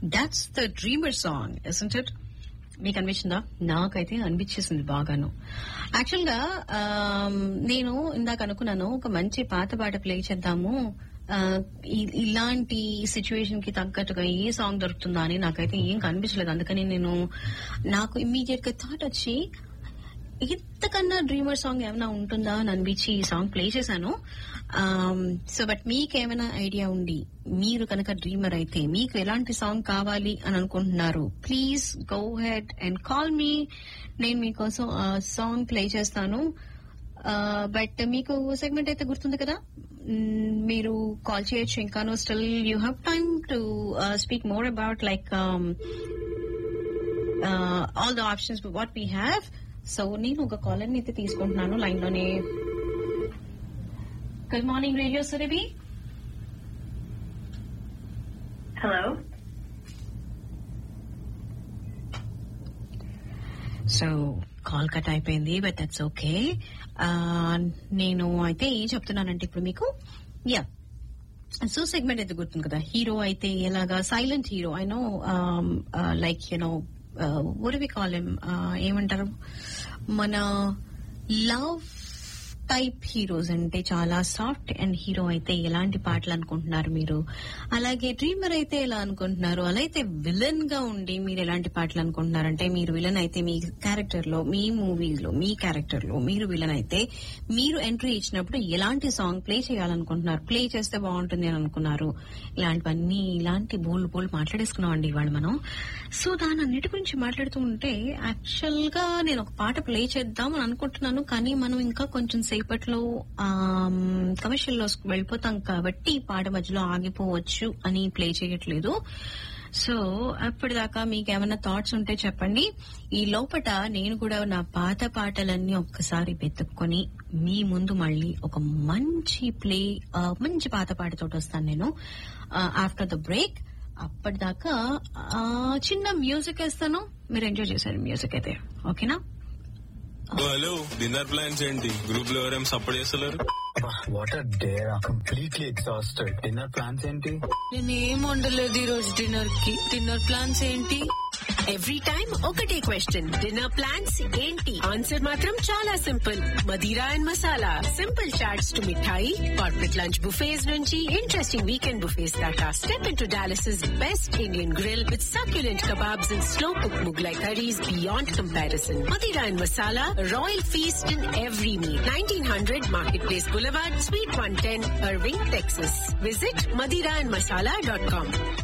That's the dreamer song isn't it మీకు అనిపించిందా నాకైతే అనిపించేసింది బాగాను యాక్చువల్ గా ఆమ్, నేను ఇందాక అనుకున్నాను ఒక మంచి పాత పాట ప్లే చేద్దాము ఆ, ఇ- ఇలాంటి సిచ్యువేషన్ కి తగ్గట్టుగా ఏ సాంగ్ దొరుకుతుందా అని నాకైతే ఏం కనిపించలేదు అందుకని నేను నాకు ఇమ్మీడియట్ గా థాట్ వచ్చి ఇంతకన్నా డ్రీమర్ సాంగ్ ఏమైనా ఉంటుందా అని అనిపించి ఈ సాంగ్ ప్లే చేశాను సో బట్ మీకేమైనా ఐడియా ఉండి మీరు కనుక డ్రీమర్ అయితే మీకు ఎలాంటి సాంగ్ కావాలి అని అనుకుంటున్నారు please go ahead and call me నేను మీకోసం సాంగ్ ప్లే చేస్తాను బట్ మీకు సెగ్మెంట్ అయితే గుర్తుంది కదా మ్, మీరు కాల్ చేయొచ్చు ఇంకాను still you have time to speak more about like all the options what we have so నేను ఒక కాలర్ అయితే తీసుకుంటున్నాను లైన్ లోనే good morning radio Surabhi Hello? So call cut అయిపోయింది బట్ దట్స్ ఓకే నేను అయితే ఏం చెప్తున్నానంటే ఇప్పుడు మీకు యా సో సెగ్మెంట్ అయితే గుర్తుంది కదా హీరో అయితే ఎలాగా silent hero I know like you know we call ఏమంటారు మన లవ్ టైప్ హీరోస్ అంటే చాలా సాఫ్ట్ అండ్ హీరో అయితే ఎలాంటి పాటలు అనుకుంటున్నారు మీరు అలాగే డ్రీమర్ అయితే ఎలా అనుకుంటున్నారు అలా అయితే విలన్ గా ఉండి మీరు ఎలాంటి పాటలు అనుకుంటున్నారు అంటే మీరు విలన్ అయితే మీ క్యారెక్టర్ లో మీ మూవీస్ లో మీ క్యారెక్టర్ లో మీరు విలన్ అయితే మీరు ఎంట్రీ ఇచ్చినప్పుడు ఎలాంటి సాంగ్ ప్లే చేయాలనుకుంటున్నారు ప్లే చేస్తే బాగుంటుంది అని అనుకున్నారు ఇలాంటివన్నీ ఇలాంటి బోల్డ్ బోల్డ్ మాట్లాడేసుకున్నాం అండి ఇవాళ మనం సో దాని అన్నిటి గురించి మాట్లాడుతూ ఉంటే యాక్చువల్ గా నేను ఒక పాట ప్లే చేద్దాం అని అనుకుంటున్నాను కానీ మనం ఇంకా కొంచెం సేపట్లో కమర్షియల్ లో వెళ్ళిపోతాం కాబట్టి ఈ పాట మధ్యలో ఆగిపోవచ్చు అని ప్లే చేయట్లేదు సో అప్పటిదాకా మీకు ఏమైనా థాట్స్ ఉంటే చెప్పండి ఈ లోపట నేను కూడా నా పాత పాటలన్నీ ఒక్కసారి వెతుక్కొని మీ ముందు మళ్ళీ ఒక మంచి ప్లే ఆ, మంచి పాత పాటతోటి వస్తాను నేను ఆఫ్టర్ ద బ్రేక్ అప్పటిదాకా ఆ, చిన్న మ్యూజిక్ వేస్తాను మీరు ఎంజాయ్ చేశారు మ్యూజిక్ అయితే ఓకేనా హలో డిన్నర్ ప్లాన్స్ ఏంటి గ్రూప్ లో ఎవరేం సపోర్ట్ చేస్తలేరు what are there completely exhausted dinner plans ఏంటి నేనేం వండలేదు ఈ రోజు డిన్నర్ కి డిన్నర్ ప్లాన్స్ ఏంటి ఎవ్రీ టైం ఒకటే క్వశ్చన్ డిన్నర్ ప్లాన్స్ ఏంటి ఆన్సర్ మాత్రం చాలా simple Madira and Masala simple chaats to mithai corporate lunch buffets నుంచి ఇంట్రెస్టింగ్ వీకెండ్ బుఫేస్ దాకా step in to Dallas best Indian grill with succulent kebabs and slow cooked Mughlai curries beyond comparison. Madira and Masala, Royal Feast in every meal. 1900 Marketplace Boulevard, Suite 110, Irving, Texas. Visit madiraandmasala.com.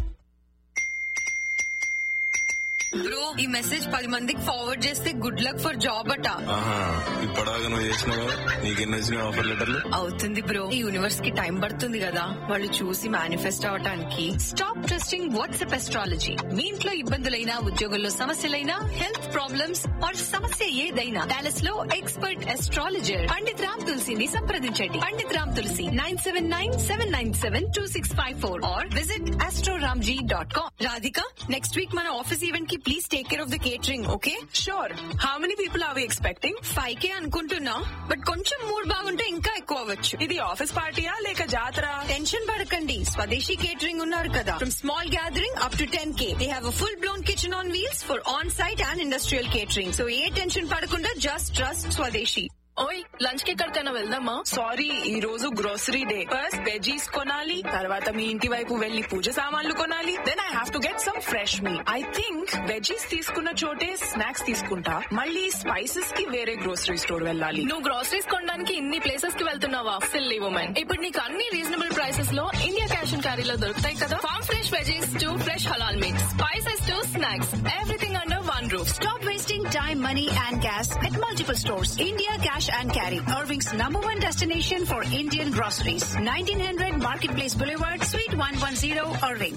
Bro ఈ message పది మందికి forward చేస్తే good luck for job అట ఆహా ఇప్పటిదాకా నువ్వు చేసినావు నీకెన్ని వచ్చినాయి ఆఫర్ లెటర్లు అవుతుంది బ్రో ఈ యూనివర్స్ కి టైం పడుతుంది కదా వాళ్ళు చూసి మేనిఫెస్ట్ అవటానికి స్టాప్ ట్రస్టింగ్ వాట్సాప్ ఎస్ట్రాలజీ మీ ఇంట్లో ఇబ్బందులైనా ఉద్యోగంలో సమస్యలైనా హెల్త్ ప్రాబ్లమ్స్ ఆర్ సమస్య ఏదైనా డాలస్ లో ఎక్స్పర్ట్ ఎస్ట్రాలజర్ పండిత్ రామ్ తులసిని సంప్రదించండి Pandit Ram Tulasi nine seven nine seven nine seven two six five four or visit astroramji dot com Radhika next week మన ఆఫీస్ ఈవెంట్ కి please take care of the catering okay Sure. How many people are we expecting? Five K అనుకుంటున్నా but కొంచెం mood బాగుంటే ఇంకా ఎక్కువ అవ్వచ్చు ఇది office పార్టీయా లేక జాతర టెన్షన్ పడకండి స్వదేశీ కేటరింగ్ ఉన్నారు కదా from small gathering up to ten K they have full blown kitchen on wheels for on site and industrial catering so ఏ టెన్షన్ పడకుండా జస్ట్ ట్రస్ట్ స్వదేశీ ఓయ్ లంచ్ కి ఎక్కడికైనా వెళ్దామా సారీ ఈ రోజు గ్రోసరీ డే ఫస్ట్ వెజీస్ కొనాలి తర్వాత మీ ఇంటి వైపు వెళ్లి పూజ సామాన్లు కొనాలి then I have to get some fresh me I think veggies తీసుకున్న చోటే స్నాక్స్ తీసుకుంటా మళ్ళీ స్పైసెస్ కి వేరే గ్రోసరీ స్టోర్ వెళ్ళాలి నువ్వు గ్రోసరీస్ కొనడానికి ఇన్ని ప్లేసెస్ కి వెళ్తున్నావా సిల్లీ ఉమెన్ ఇప్పుడు నీకు అన్ని రీజనబుల్ ప్రైసెస్ లో ఇండియా క్యాష్ అండ్ క్యారీలో దొరుకుతాయి కదా farm fresh veggies to fresh halal mix spices to snacks everything under one roof Stop wasting time, money, and gas at multiple stores. India Cash and Carry, Irving's number one destination for Indian groceries. 1900 Marketplace Boulevard, Suite 110, Irving.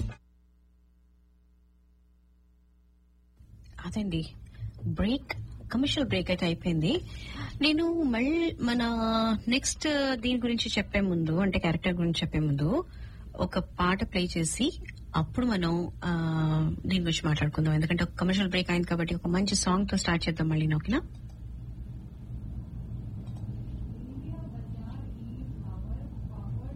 అదండి break commercial break అయితే అయిపోయింది నేను మళ్ళీ మన next దీని గురించి చెప్పే ముందు అంటే క్యారెక్టర్ గురించి చెప్పే ముందు ఒక పాట ప్లే చేసి అప్పుడు మనం ఆ, దీని గురించి మాట్లాడుకుందాం ఎందుకంటే ఒక కమర్షియల్ బ్రేక్ అయింది కాబట్టి ఒక మంచి సాంగ్ తో స్టార్ట్ చేద్దాం మళ్ళీ ఓకేనా